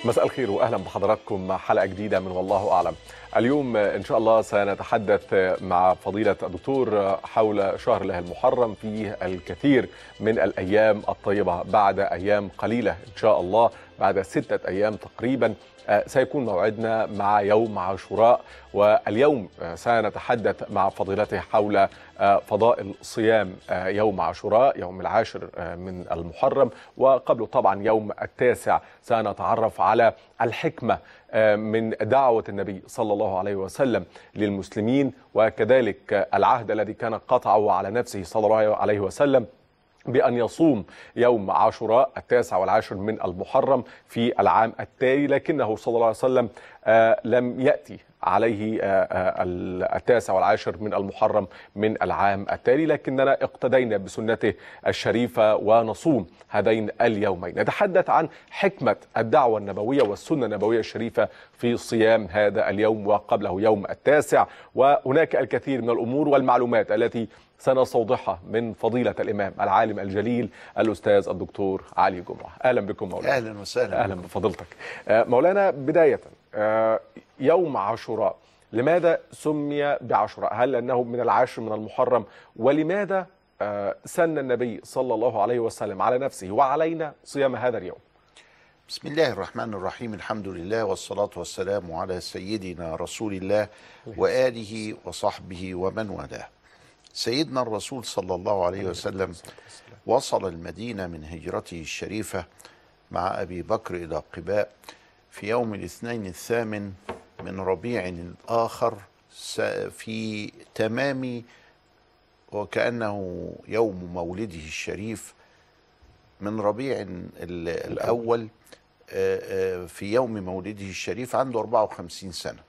مساء الخير واهلا بحضراتكم مع حلقه جديده من والله اعلم. اليوم ان شاء الله سنتحدث مع فضيله الدكتور حول شهر الله المحرم فيه الكثير من الايام الطيبه بعد ايام قليله ان شاء الله بعد سته ايام تقريبا سيكون موعدنا مع يوم عاشوراء واليوم سنتحدث مع فضيلته حول فضائل صيام يوم عاشوراء يوم العاشر من المحرم وقبله طبعا يوم التاسع سنتعرف على الحكمه من دعوه النبي صلى الله عليه وسلم للمسلمين وكذلك العهد الذي كان قطعه على نفسه صلى الله عليه وسلم بأن يصوم يوم عاشوراء التاسع والعاشر من المحرم في العام التالي لكنه صلى الله عليه وسلم لم يأتي عليه التاسع والعاشر من المحرم من العام التالي لكننا اقتدينا بسنته الشريفة ونصوم هذين اليومين نتحدث عن حكمة الدعوة النبوية والسنة النبوية الشريفة في صيام هذا اليوم وقبله يوم التاسع وهناك الكثير من الأمور والمعلومات التي سنستوضحها من فضيلة الإمام العالم الجليل الأستاذ الدكتور علي جمعة أهلا بكم مولانا أهلا وسهلا أهلا بفضيلتك مولانا بداية يوم عاشوراء لماذا سمي بعاشوراء هل أنه من العاشر من المحرم ولماذا سن النبي صلى الله عليه وسلم على نفسه وعلينا صيام هذا اليوم بسم الله الرحمن الرحيم الحمد لله والصلاة والسلام على سيدنا رسول الله وآله وصحبه ومن والاه سيدنا الرسول صلى الله عليه وسلم وصل المدينة من هجرته الشريفة مع أبي بكر إلى قباء في يوم الاثنين الثامن من ربيع الآخر في تمام وكأنه يوم مولده الشريف من ربيع الأول في يوم مولده الشريف عنده 54 سنة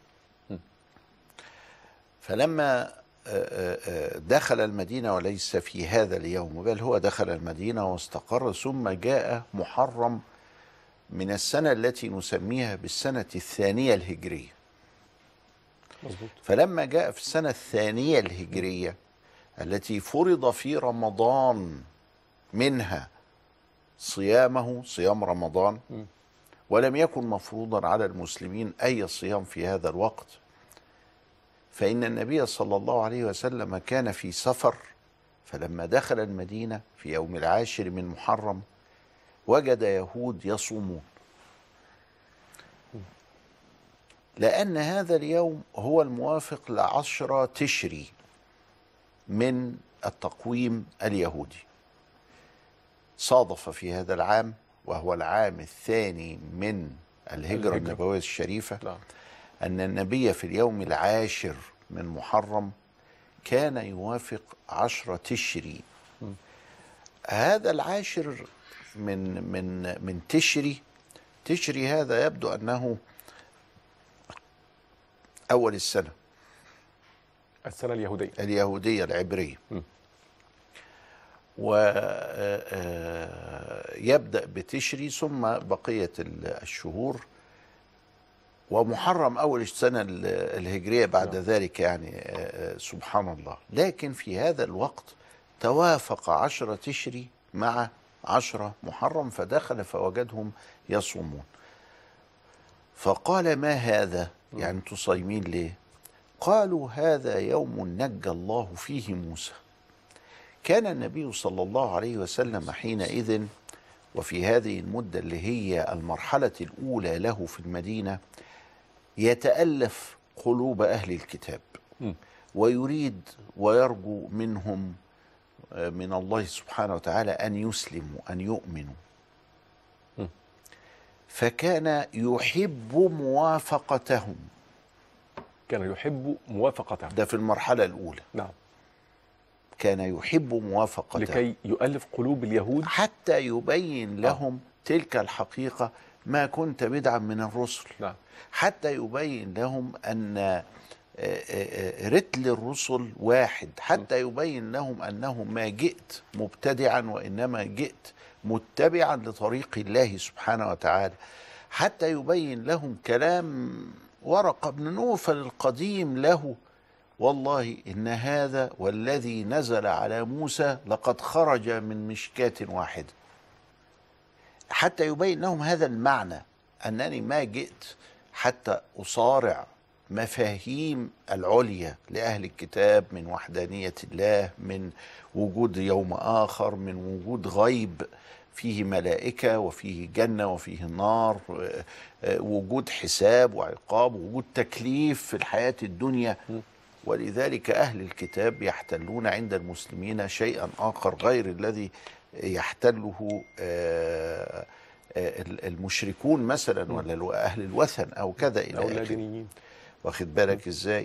فلما دخل المدينة وليس في هذا اليوم بل هو دخل المدينة واستقر ثم جاء محرم من السنة التي نسميها بالسنة الثانية الهجرية مزبوط. فلما جاء في السنة الثانية الهجرية التي فرض في رمضان منها صيامه صيام رمضان ولم يكن مفروضا على المسلمين أي صيام في هذا الوقت فإن النبي صلى الله عليه وسلم كان في سفر فلما دخل المدينة في يوم العاشر من محرم وجد يهود يصومون لأن هذا اليوم هو الموافق لعشرة تشري من التقويم اليهودي صادف في هذا العام وهو العام الثاني من الهجرة النبوية الشريفة لا. أن النبي في اليوم العاشر من محرم كان يوافق عشرة تشري هذا العاشر من من من تشري تشري هذا يبدو أنه أول السنة السنة اليهودية اليهودية العبرية م. ويبدأ بتشري ثم بقية الشهور ومحرم أول السنة الهجرية بعد نعم. ذلك يعني سبحان الله لكن في هذا الوقت توافق عشرة تشري مع عشرة محرم فدخل فوجدهم يصومون فقال ما هذا يعني انتوا صايمين ليه قالوا هذا يوم نجى الله فيه موسى كان النبي صلى الله عليه وسلم حينئذ وفي هذه المدة اللي هي المرحلة الأولى له في المدينة يتألف قلوب أهل الكتاب م. ويريد ويرجو منهم من الله سبحانه وتعالى أن يسلموا أن يؤمنوا م. فكان يحب موافقتهم كان يحب موافقته ده في المرحلة الأولى نعم كان يحب موافقتهم لكي يؤلف قلوب اليهود حتى يبين لهم تلك الحقيقة ما كنت بدعا من الرسل نعم حتى يبين لهم أن رتل الرسل واحد حتى يبين لهم أنه ما جئت مبتدعا وإنما جئت متبعا لطريق الله سبحانه وتعالى حتى يبين لهم كلام ورقة بن نوفل القديم له والله إن هذا والذي نزل على موسى لقد خرج من مشكاة واحدة حتى يبين لهم هذا المعنى انني ما جئت حتى اصارع مفاهيم العليا لاهل الكتاب من وحدانيه الله من وجود يوم اخر من وجود غيب فيه ملائكه وفيه جنه وفيه نار آه، آه، وجود حساب وعقاب وجود تكليف في الحياه الدنيا ولذلك اهل الكتاب يحتلون عند المسلمين شيئا اخر غير الذي يحتله آه، آه، المشركون مثلا ولا الو- اهل الوثن او كذا الى او اخره اللادينيين واخد بالك ازاي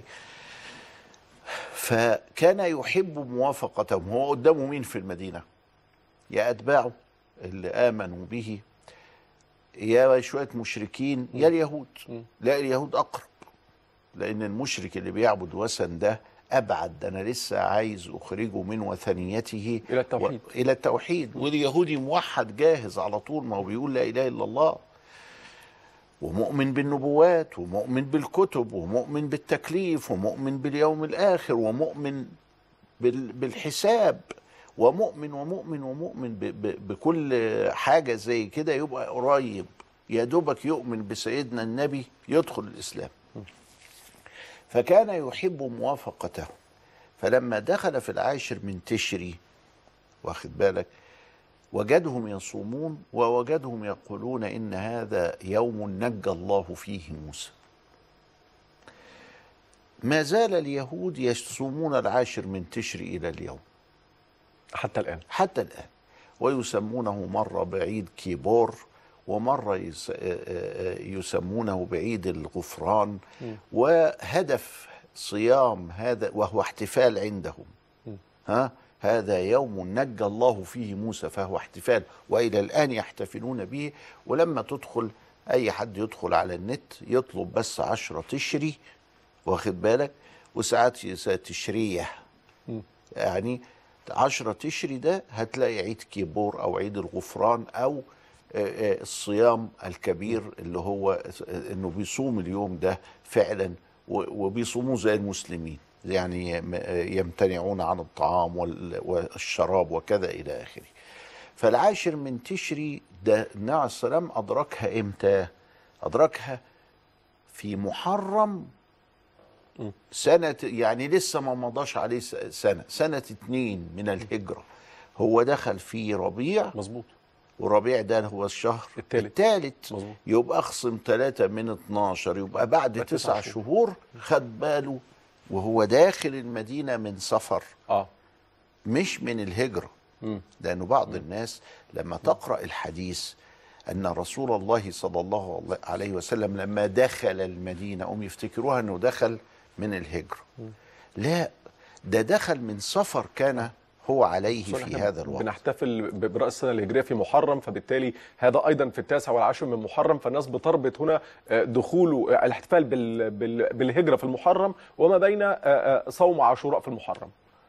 فكان يحب موافقتهم هو قدامه مين في المدينه يا اتباعه اللي امنوا به يا شويه مشركين يا اليهود لا اليهود اقرب لان المشرك اللي بيعبد وثن ده ابعد ده انا لسه عايز اخرجه من وثنيته إلى التوحيد. و... الى التوحيد واليهودي موحد جاهز على طول ما هو بيقول لا اله الا الله ومؤمن بالنبوات ومؤمن بالكتب ومؤمن بالتكليف ومؤمن باليوم الاخر ومؤمن بال... بالحساب ومؤمن ومؤمن ومؤمن ب... ب... بكل حاجه زي كده يبقى قريب يا دوبك يؤمن بسيدنا النبي يدخل الاسلام فكان يحب موافقته فلما دخل في العاشر من تشري واخد بالك وجدهم يصومون ووجدهم يقولون ان هذا يوم نجى الله فيه موسى ما زال اليهود يصومون العاشر من تشري الى اليوم حتى الان حتى الآن ويسمونه مرة بعيد كيبور ومرة يس- آه، آه، يسمونه بعيد الغفران وهدف صيام هذا وهو احتفال عندهم ها هذا يوم نجى الله فيه موسى فهو احتفال والى الان يحتفلون به ولما تدخل اي حد يدخل على النت يطلب بس عشرة تشري واخد بالك وساعات يس- تشريه يعني عشرة تشري ده هتلاقي عيد كيبور أو عيد الغفران أو آه، آه، الصيام الكبير اللي هو آه، انه بيصوم اليوم ده فعلا و- وبيصوموه زي المسلمين يعني يم- آه، يمتنعون عن الطعام وال- والشراب وكذا الى اخره فالعاشر من تشري ده النبي عليه السلام ادركها امتى ادركها في محرم سنة يعني لسه ما مضاش عليه س- سنة سنة اتنين من الهجرة هو دخل في ربيع مظبوط وربيع ده هو الشهر التالت. التالت مظبوط. يبقى اخصم ثلاثة من 12 يبقى بعد يبقى تسع تسع شهور خد باله وهو داخل المدينة من سفر اه مش من الهجرة مم. لأنه بعض الناس لما تقرأ الحديث أن رسول الله صلى الله عليه وسلم لما دخل المدينة هم يفتكروها أنه دخل من الهجرة لا ده دخل من سفر كان هو عليه صحيح، في إحنا هذا الوقت بنحتفل ب- برأس السنة الهجرية في محرم فبالتالي هذا أيضا في التاسع والعاشر من محرم فالناس بتربط هنا آه، دخوله آه، الاحتفال بال- بال- بالهجرة في المحرم وما بين آه، آه، صوم عاشوراء في المحرم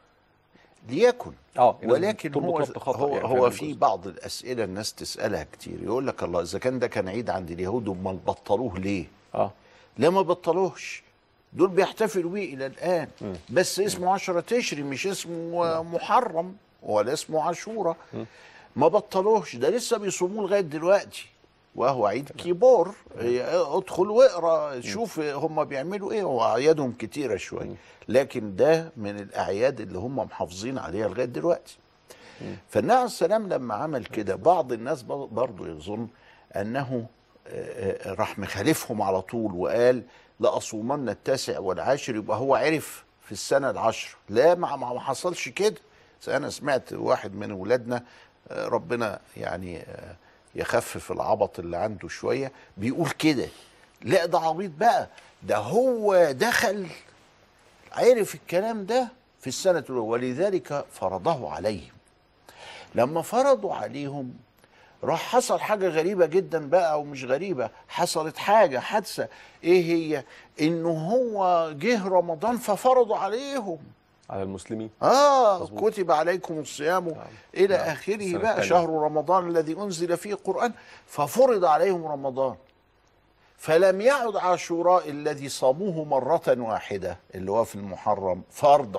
ليكن اه الناس ولكن بتربط هو ربط خطأ هو, يعني هو هذا في الجزء. بعض الأسئلة الناس تسألها كتير يقول لك الله إذا كان ده كان عيد عند اليهود امال بطلوه ليه؟ اه لا ما بطلوهش دول بيحتفلوا بيه الى الان بس اسمه عشرة تشري مش اسمه محرم ولا اسمه عاشوره ما بطلوهش ده لسه بيصوموه لغايه دلوقتي وهو عيد كيبور إيه، ادخل واقرا شوف هم بيعملوا ايه هو اعيادهم كتيره شويه لكن ده من الاعياد اللي هم محافظين عليها لغايه دلوقتي فالنبي عليه السلام لما عمل كده بعض الناس بر- برضو يظن انه آه، آه، راح مخالفهم على طول وقال لأصومن التاسع والعاشر يبقى هو عرف في السنة العشر لا ما ما ما حصلش كده أنا سمعت واحد من ولادنا آه، ربنا يعني آه، يخفف العبط اللي عنده شوية بيقول كده لا ده عبيط بقى ده هو دخل عرف الكلام ده في السنة الأولى ولذلك فرضه عليهم لما فرضوا عليهم راح حصل حاجة غريبة جدا بقى أو مش غريبة حصلت حاجة حادثة إيه هي إنه هو جه رمضان ففرضوا عليهم على المسلمين آه مظبوط. كتب عليكم الصيام نعم. إلى نعم. آخره السنة بقى الثانية. شهر رمضان الذي أنزل فيه القرآن ففرض عليهم رمضان فلم يعد عاشوراء الذي صاموه مرة واحدة اللي هو في المحرم فرضا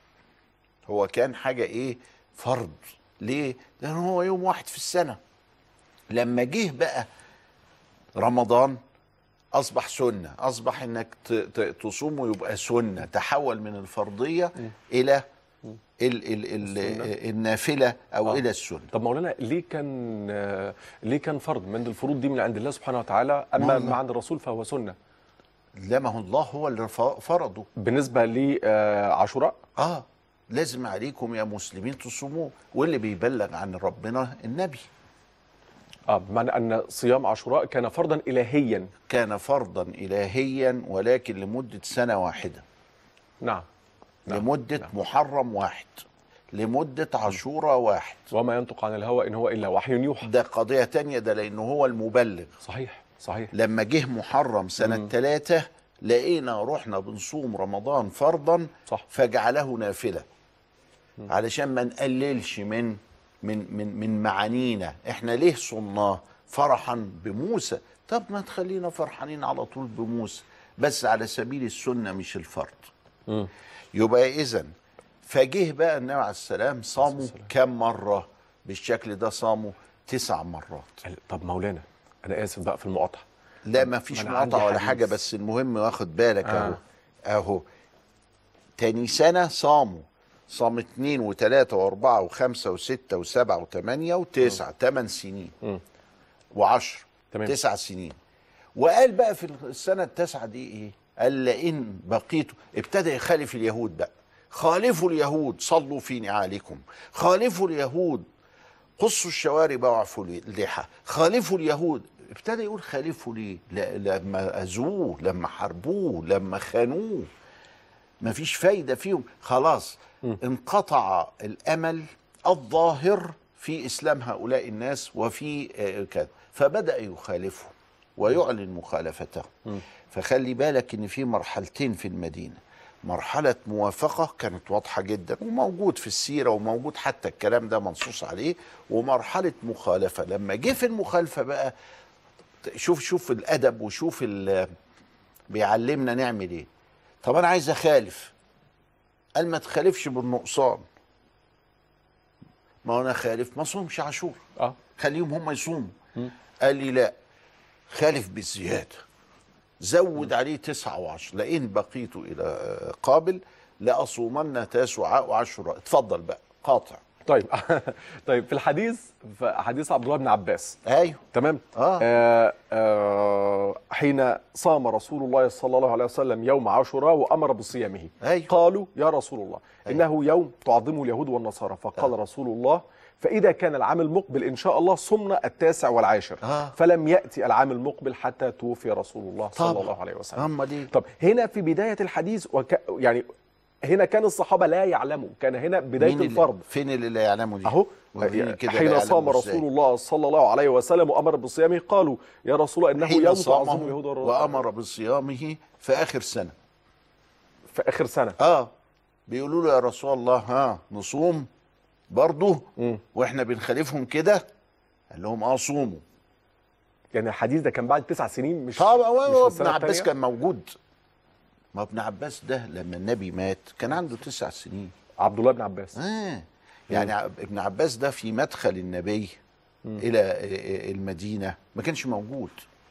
هو كان حاجة إيه فرض ليه لأنه هو يوم واحد في السنة لما جه بقى رمضان اصبح سنه اصبح انك ت- ت- تصومه يبقى سنه تحول من الفرضيه الى ال ال ال النافله او آه. الى السنه طب مولانا ليه كان آه، ليه كان فرض من الفروض دي من عند الله سبحانه وتعالى اما ما- ما عند الرسول فهو سنه لا ما هو الله هو اللي ف- فرضه بالنسبه لعاشوراء اه لازم عليكم يا مسلمين تصوموه واللي بيبلغ عن ربنا النبي اه بمعنى ان صيام عاشوراء كان فرضا الهيا كان فرضا الهيا ولكن لمده سنه واحده نعم نعم. لمده محرم واحد لمده عاشوراء واحد وما ينطق عن الهوى ان هو الا وحي يوحى ده قضيه تانية ده لانه هو المبلغ صحيح صحيح لما جه محرم سنه ثلاثة لقينا رحنا بنصوم رمضان فرضا صح. فجعله نافله علشان ما نقللش من من من من معانينا احنا ليه صمناه فرحا بموسى طب ما تخلينا فرحانين على طول بموسى بس على سبيل السنه مش الفرض مم. يبقى اذا فجه بقى النبي عليه السلام صاموا السلام. كم مره بالشكل ده صاموا تسع مرات طب مولانا انا اسف بقى في المقاطعه لا ما فيش ما أنا عندي مقاطعه ولا حديث. حاجه بس المهم واخد بالك اهو آه. اهو تاني سنه صاموا صام اتنين وتلاته واربعه وخمسه وسته وسبعه وثمانيه وتسعه ثمان سنين مم. وعشر تمام. تسع سنين وقال بقى في السنه التاسعه دي ايه؟ قال لئن بقيتوا ابتدى يخالف اليهود بقى خالفوا اليهود صلوا في نعالكم خالفوا اليهود قصوا الشوارب واعفوا اللحى خالفوا اليهود ابتدى يقول خالفوا ليه لا لما اذوه لما حاربوه لما خانوه مفيش فايده فيهم خلاص انقطع الامل الظاهر في اسلام هؤلاء الناس وفي آه، كذا فبدا يخالفهم ويعلن مخالفته فخلي بالك ان في مرحلتين في المدينه مرحلة موافقة كانت واضحة جدا وموجود في السيرة وموجود حتى الكلام ده منصوص عليه ومرحلة مخالفة لما جه في المخالفة بقى شوف شوف الأدب وشوف ال- بيعلمنا نعمل ايه طب انا عايز اخالف قال ما تخالفش بالنقصان ما هو انا خالف ما صومش عاشور اه خليهم هم يصوموا قال لي لا خالف بالزيادة زود عليه تسعة وعشر لئن بقيت إلى قابل لأصومن تاسعاء وعشراء اتفضل بقى قاطع طيب طيب في الحديث في حديث عبد الله بن عباس ايوه تمام آه. آه آه حين صام رسول الله صلى الله عليه وسلم يوم عاشوراء وامر بصيامه أيوه. قالوا يا رسول الله أيوه. انه يوم تعظمه اليهود والنصارى فقال رسول الله فاذا كان العام المقبل ان شاء الله صمنا التاسع والعاشر آه. فلم ياتي العام المقبل حتى توفي رسول الله صلى طبعا. الله عليه وسلم أما دي طب هنا في بدايه الحديث وك يعني هنا كان الصحابه لا يعلموا كان هنا بدايه مين اللي- الفرض فين اللي لا يعلمه دي اهو وريني كده لا حين يعلمه صام إزاي. رسول الله صلى الله عليه وسلم وامر بصيامه قالوا يا رسول الله انه حين يوم صامه تعظم اليهود والر- وامر بصيامه في اخر سنه في اخر سنه اه بيقولوا له يا رسول الله ها نصوم برضه مم. واحنا بنخالفهم كده قال لهم اه صوموا يعني الحديث ده كان بعد تسع سنين مش طبعا مش هو في ابن السنة عباس التانية؟ كان موجود ما ابن عباس ده لما النبي مات كان عنده تسع سنين عبد الله بن عباس آه. يعني عب- ابن عباس ده في مدخل النبي الى آه، المدينه ما كانش موجود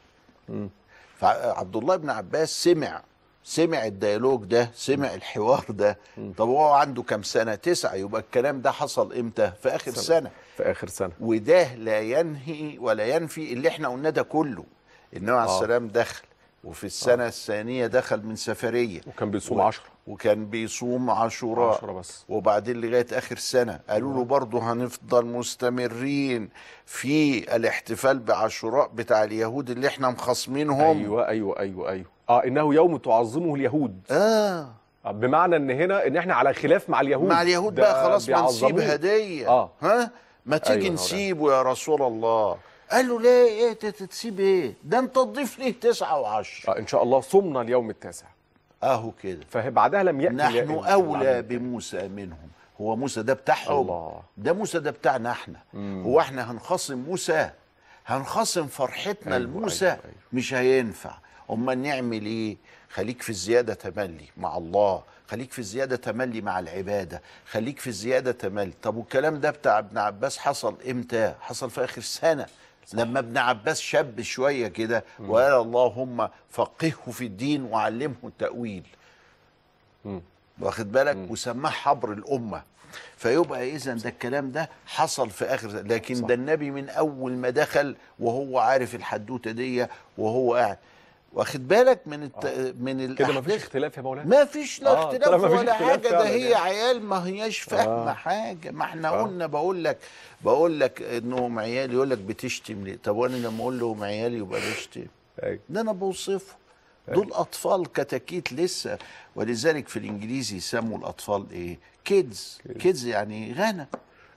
فعبد الله بن عباس سمع سمع الديالوج ده سمع الحوار ده طب هو عنده كام سنه تسعه يبقى الكلام ده حصل امتى في اخر سنه, سنة. في اخر سنه وده لا ينهي ولا ينفي اللي احنا قلناه ده كله النبي عليه آه. السلام دخل وفي السنه الثانيه دخل من سفريه وكان بيصوم و- عشرة وكان بيصوم عاشوراء عشرة بس وبعدين لغايه اخر سنه قالوا له برضه هنفضل مستمرين في الاحتفال بعاشوراء بتاع اليهود اللي احنا مخاصمينهم ايوه ايوه ايوه ايوه اه انه يوم تعظمه اليهود اه آه، بمعنى ان هنا ان احنا على خلاف مع اليهود مع اليهود ده بقى خلاص ما نسيب بيعظموه. هديه آه. ها ما تيجي أيوة، نسيبه يا رسول الله قال له ليه ايه ت- تسيب ايه ده انت تضيف ليه تسعة وعشر آه ان شاء الله صمنا اليوم التاسع اهو كده فبعدها لم ياتي نحن العام اولى التاني. بموسى منهم هو موسى ده بتاعهم الله. ده موسى ده بتاعنا احنا هو احنا هنخاصم موسى هنخاصم فرحتنا أيوة، لموسى أيوة، أيوة. مش هينفع امال نعمل ايه خليك في الزياده تملي مع الله خليك في الزياده تملي مع العباده خليك في الزياده تملي طب والكلام ده بتاع ابن عباس حصل امتى حصل في اخر سنه لما ابن عباس شاب شويه كده وقال اللهم فقهه في الدين وعلمه التاويل مم. واخد بالك وسماه حبر الامه فيبقى اذا ده الكلام ده حصل في اخر لكن صح. ده النبي من اول ما دخل وهو عارف الحدوته دي وهو قاعد واخد بالك من الت... من كده ما فيش الاحداث اختلاف يا مولانا ما فيش لا آه، اختلاف طالما مفيش ولا اختلاف حاجه ده فعلا هي يعني. عيال ما هياش فاهمه آه. حاجه ما احنا آه. قلنا بقول لك بقول لك انهم عيال يقول لك بتشتم ليه طب وانا لما اقول لهم عيال يبقى بشتم أيوة. ده انا بوصفه دول اطفال كتاكيت لسه ولذلك في الانجليزي يسموا الاطفال ايه كيدز كيدز يعني غنم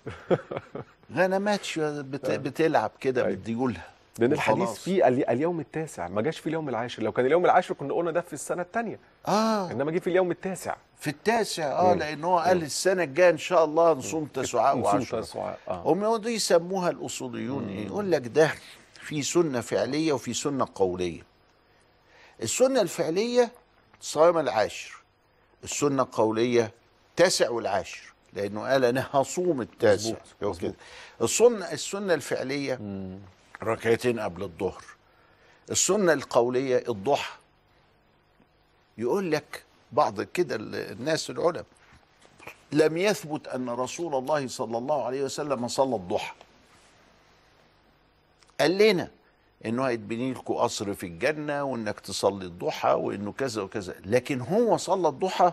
غنمات شو- بت... بتلعب كده أيوة. بديولها لان الحديث وخلاص. فيه ال- اليوم التاسع ما جاش في اليوم العاشر لو كان اليوم العاشر كنا قلنا ده في السنه الثانيه اه انما جه في اليوم التاسع في التاسع اه مم. لان هو قال السنه الجايه ان شاء الله نصوم تسعاء نصوم وعشرة تسعاء اه هم يقعدوا يسموها الاصوليون ايه يقول لك ده في سنه فعليه وفي سنه قوليه السنه الفعليه صيام العاشر السنه القوليه تاسع والعاشر لانه قال انا هصوم التاسع مظبوط، هو مظبوط. كده السنه السنه الفعليه مم. ركعتين قبل الظهر السنه القوليه الضحى يقول لك بعض كده ال- الناس العلماء لم يثبت ان رسول الله صلى الله عليه وسلم صلى الضحى قال لنا انه هيتبني لكم قصر في الجنه وانك تصلي الضحى وانه كذا وكذا لكن هو صلى الضحى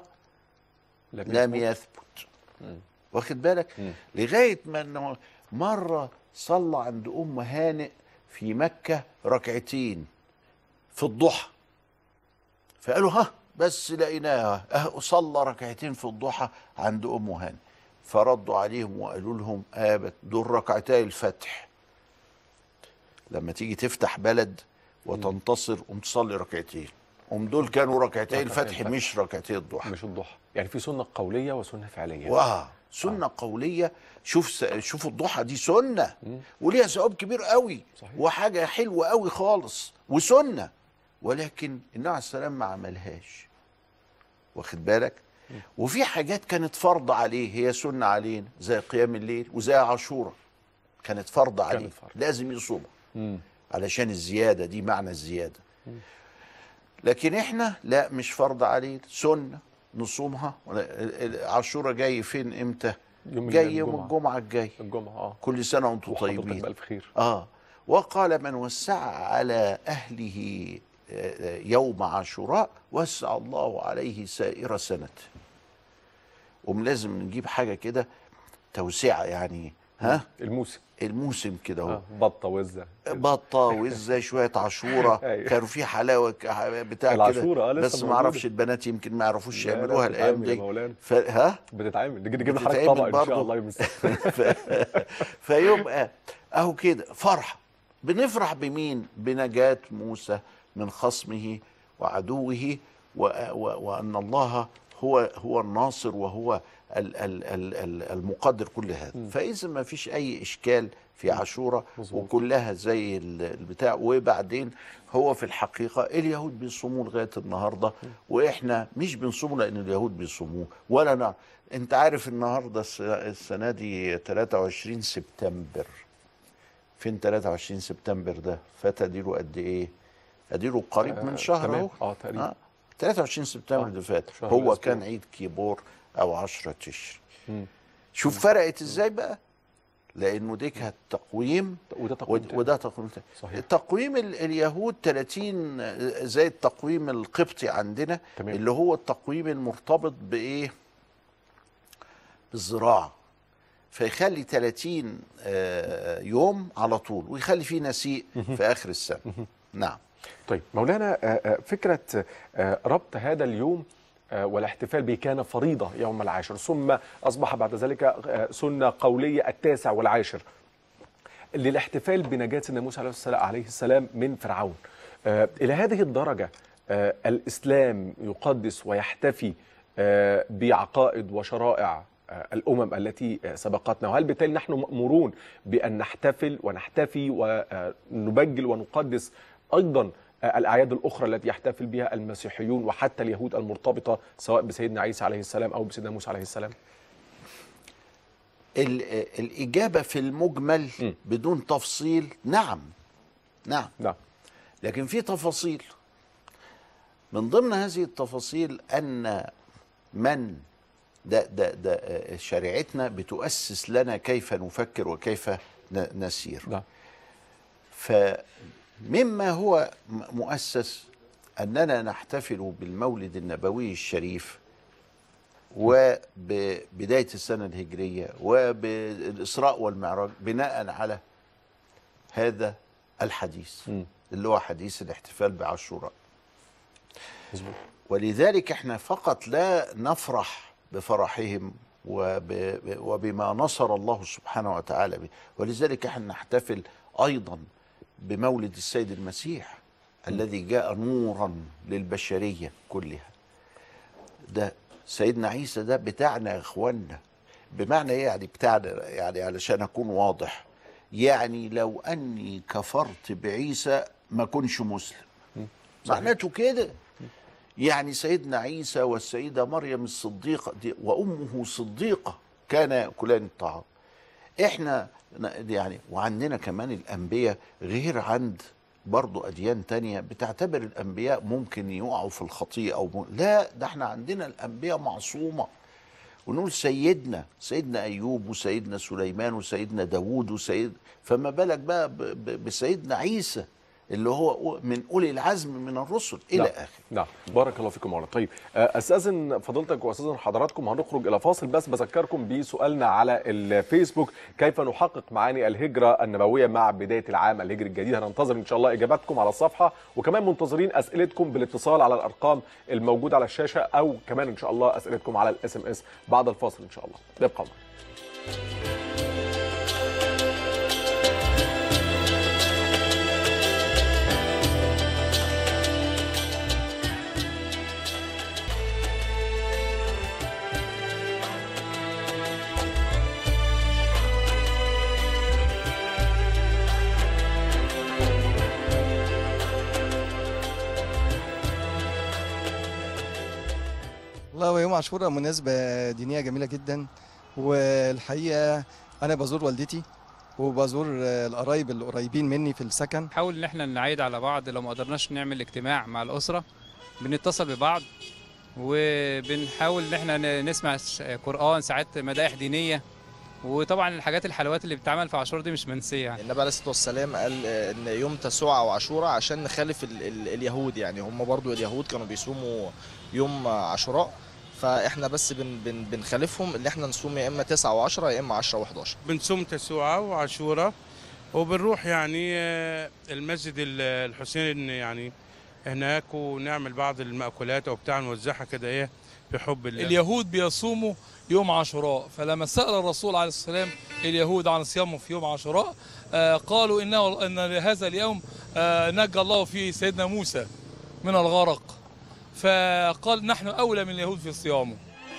لم يثبت. يثبت مم. واخد بالك مم. لغايه ما انه مره صلى عند ام هانئ في مكه ركعتين في الضحى فقالوا ها بس لقيناها أه صلى ركعتين في الضحى عند ام هانئ فردوا عليهم وقالوا لهم ابت دول ركعتي الفتح لما تيجي تفتح بلد وتنتصر قوم تصلي ركعتين هم دول كانوا ركعتي ركعتي الفتح الفتح. مش ركعتي الضحى مش الضحى يعني في سنه قوليه وسنه فعليه واه سنه قوليه شوف س... شوف الضحى دي سنه مم. وليها ثواب كبير قوي صحيح. وحاجه حلوه قوي خالص وسنه ولكن النبي عليه السلام ما عملهاش واخد بالك وفي حاجات كانت فرض عليه هي سنه علينا زي قيام الليل وزي عاشوراء كانت فرض عليه فرض. لازم يصومها مم. علشان الزياده دي معنى الزياده لكن احنا لا مش فرض علينا سنه نصومها عاشوراء جاي فين امتى يوم جاي يوم الجمعة. الجمعه الجاي الجمعه اه كل سنه وانتم وحضرتك طيبين بألف خير اه وقال من وسع على اهله آه، يوم عاشوراء وسع الله عليه سائر سنته قوم لازم نجيب حاجه كده توسعه يعني ها الموسم الموسم كده اهو اه بطه وزه بطه وزه شويه عاشوره أيوة. كانوا في حلاوه ك- بتاع العاشورة، كده آه، لسه بس ما موجودة. اعرفش البنات يمكن ما يعرفوش لا، لا، يعملوها الايام بتتعمل يا دي مولانا. ف... ها بتتعمل نجي نجيب لحضرتك بتتعمل طبق ان برضه. شاء الله يوم السبت ف... فيبقى اهو كده فرحه بنفرح بمين بنجاة موسى من خصمه وعدوه و... و... وان الله هو هو الناصر وهو ال... ال... ال... ال- المقدر كل هذا فاذا ما فيش اي اشكال في عاشوراء مظبوط. وكلها زي ال- البتاع وبعدين هو في الحقيقه اليهود بيصوموه لغايه النهارده واحنا مش بنصومه لان اليهود بيصوموه ولا نعرف انت عارف النهارده الس- السنه دي 23 سبتمبر فين 23 سبتمبر ده فات اديله قد ايه اديله قريب من آه، شهر تمام. اهو اه تقريبا آه. 23 سبتمبر آه، اللي فات شهر هو الأسبوع. كان عيد كيبور او 10 تشري مم. شوف فرقت ازاي بقى لانه دي كانت تقويم وده تقويم ود- تاني. وده تقويم تاني. صحيح. تقويم ال- اليهود 30 زي التقويم القبطي عندنا تمام. اللي هو التقويم المرتبط بايه بالزراعه فيخلي 30 آه، يوم على طول ويخلي فيه نسيء في اخر السنه نعم طيب مولانا آه، آه، فكرة آه، ربط هذا اليوم آه، والاحتفال به كان فريضة يوم العاشر ثم أصبح بعد ذلك آه، سنة قولية التاسع والعاشر للاحتفال بنجاة سيدنا موسى عليه السلام- عليه السلام من فرعون آه، إلى هذه الدرجة آه، الإسلام يقدس ويحتفي آه، بعقائد وشرائع آه، الأمم التي آه، سبقتنا وهل بالتالي نحن مأمورون بأن نحتفل ونحتفي ونبجل ونقدس أيضا آه، الأعياد الأخرى التي يحتفل بها المسيحيون وحتى اليهود المرتبطة سواء بسيدنا عيسى عليه السلام أو بسيدنا موسى عليه السلام ال- الإجابة في المجمل م. بدون تفصيل نعم نعم نعم لكن في تفاصيل من ضمن هذه التفاصيل ان من ده ده ده آه، شريعتنا بتؤسس لنا كيف نفكر وكيف ن- نسير نعم فمما هو م- مؤسس اننا نحتفل بالمولد النبوي الشريف وببدايه السنه الهجريه وبالاسراء والمعراج بناء على هذا الحديث مم. اللي هو حديث الاحتفال بعاشوراء مظبوط ولذلك احنا فقط لا نفرح بفرحهم وب... وبما نصر الله سبحانه وتعالى به ولذلك احنا نحتفل ايضا بمولد السيد المسيح الذي جاء نورا للبشريه كلها ده سيدنا عيسى ده بتاعنا يا اخوانا بمعنى ايه يعني بتاعنا يعني علشان اكون واضح يعني لو اني كفرت بعيسى ما كنش مسلم معناته كده يعني سيدنا عيسى والسيدة مريم الصديقة دي وأمه صديقة كان يأكلان الطعام احنا ن- يعني وعندنا كمان الأنبياء غير عند برضو أديان تانية بتعتبر الأنبياء ممكن يقعوا في الخطيئة أو م... لا ده احنا عندنا الأنبياء معصومة ونقول سيدنا سيدنا أيوب وسيدنا سليمان وسيدنا داوود وسيد فما بالك بقى ب... ب... بسيدنا عيسى اللي هو من أولي العزم من الرسل إلى نعم. آخره نعم بارك الله فيكم مولانا طيب آه، استاذن فضيلتك واستاذن حضراتكم هنخرج الى فاصل بس بذكركم بسؤالنا على الفيسبوك كيف نحقق معاني الهجره النبويه مع بدايه العام الهجري الجديد هننتظر ان شاء الله اجاباتكم على الصفحه وكمان منتظرين اسئلتكم بالاتصال على الارقام الموجوده على الشاشه او كمان ان شاء الله اسئلتكم على الاس ام اس بعد الفاصل ان شاء الله ابقوا معنا. والله هو يوم عاشوراء مناسبة دينية جميلة جدا والحقيقة أنا بزور والدتي وبزور القرايب القريبين مني في السكن نحاول ان احنا نعيد على بعض لو ما قدرناش نعمل اجتماع مع الاسره بنتصل ببعض وبنحاول ان احنا ن- نسمع ش- قران ساعات مدائح دينيه وطبعا الحاجات الحلوات اللي بتتعمل في عاشور دي مش منسيه يعني. النبي عليه الصلاه والسلام قال آه، ان يوم تسوع او عاشوراء عشان نخالف ال ال اليهود يعني هم برضو اليهود كانوا بيصوموا يوم عاشوراء فاحنا بس بن بن بنخالفهم اللي احنا نصوم يا اما 9 و10 يا اما 10 و11 بنصوم تسوعة وعاشوراء وبنروح يعني آه، المسجد ال- الحسين يعني هناك ونعمل بعض المأكولات او بتاع نوزعها كده ايه بحب الله اليهود بيصوموا يوم عاشوراء فلما سأل الرسول عليه الصلاة والسلام اليهود عن صيامهم في يوم عاشوراء آه، قالوا إنه أن هذا اليوم آه، نجى الله فيه سيدنا موسى من الغرق فقال نحن أولى من اليهود في صيامه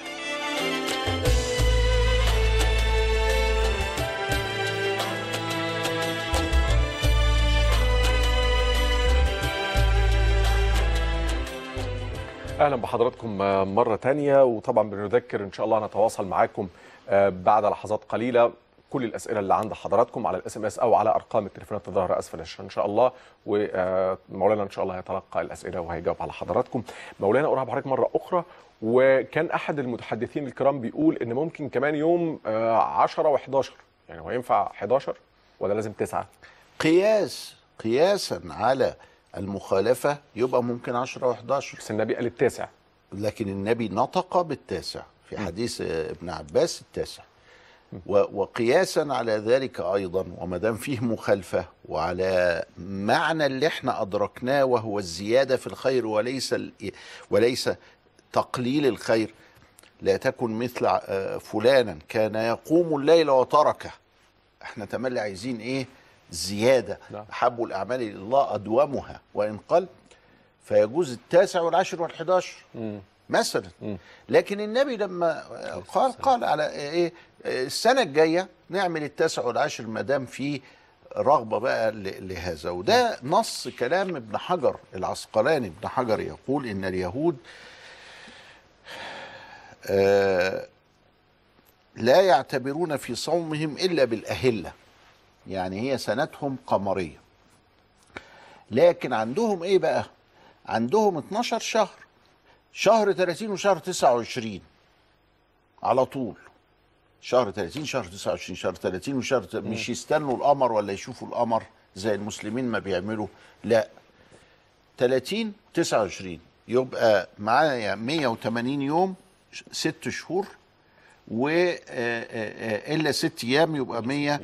اهلا بحضراتكم آه، مره تانية وطبعا بنذكر ان شاء الله نتواصل معاكم آه، بعد لحظات قليله كل الاسئله اللي عند حضراتكم على الاس ام اس او على ارقام التليفونات الظاهره اسفل الشاشه ان شاء الله ومولانا ان شاء الله هيتلقى الاسئله وهيجاوب على حضراتكم مولانا ارحب بحضرتك مره اخرى وكان احد المتحدثين الكرام بيقول ان ممكن كمان يوم آه، 10 و11 يعني هو ينفع 11 ولا لازم 9 قياس قياسا على المخالفة يبقى ممكن 10 و11 بس النبي قال التاسع لكن النبي نطق بالتاسع في حديث ابن عباس التاسع و- وقياسا على ذلك ايضا وما دام فيه مخالفه وعلى معنى اللي احنا ادركناه وهو الزياده في الخير وليس ال- وليس تقليل الخير لا تكن مثل آه، فلانا كان يقوم الليل وتركه احنا تملي عايزين ايه زياده نعم. احب الاعمال الى الله ادومها وان قل فيجوز التاسع والعاشر والحداشر مم. مثلا مم. لكن النبي لما قال قال على ايه السنه الجايه نعمل التاسع والعاشر ما دام في رغبه بقى ل- لهذا وده نص كلام ابن حجر العسقلاني ابن حجر يقول ان اليهود آه، لا يعتبرون في صومهم الا بالاهله يعني هي سنتهم قمريه لكن عندهم ايه بقى عندهم 12 شهر شهر 30 وشهر 29 على طول شهر 30 شهر 29 شهر 30 وشهر ت- مش يستنوا القمر ولا يشوفوا القمر زي المسلمين ما بيعملوا لا 30 29 يبقى معايا 180 يوم ش- ست شهور و آه، آه، آه، الا ست ايام يبقى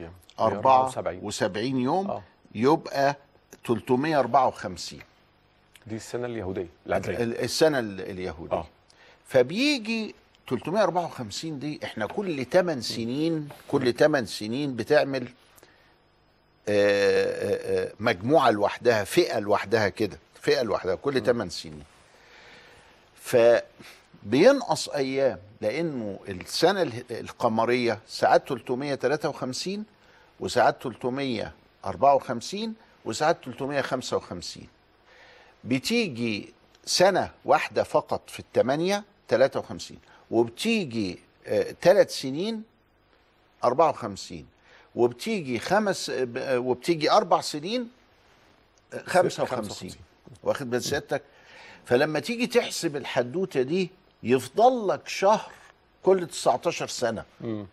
174 يوم آه. يبقى 354 دي السنه اليهوديه العبريه ال- السنه ال- اليهوديه آه. فبيجي 354 دي احنا كل 8 سنين كل 8 سنين بتعمل آه، آه، آه، مجموعه لوحدها فئه لوحدها كده فئه لوحدها كل 8 سنين فبينقص ايام لانه السنه ال- القمريه ساعات 353 وساعات 354 وساعات 355 بتيجي سنة واحدة فقط في الثمانية 53 وبتيجي ثلاث سنين 54 وبتيجي خمس آه، ب- آه، وبتيجي أربع سنين آه، 55 واخد بال سيادتك فلما تيجي تحسب الحدوتة دي يفضل لك شهر كل 19 سنة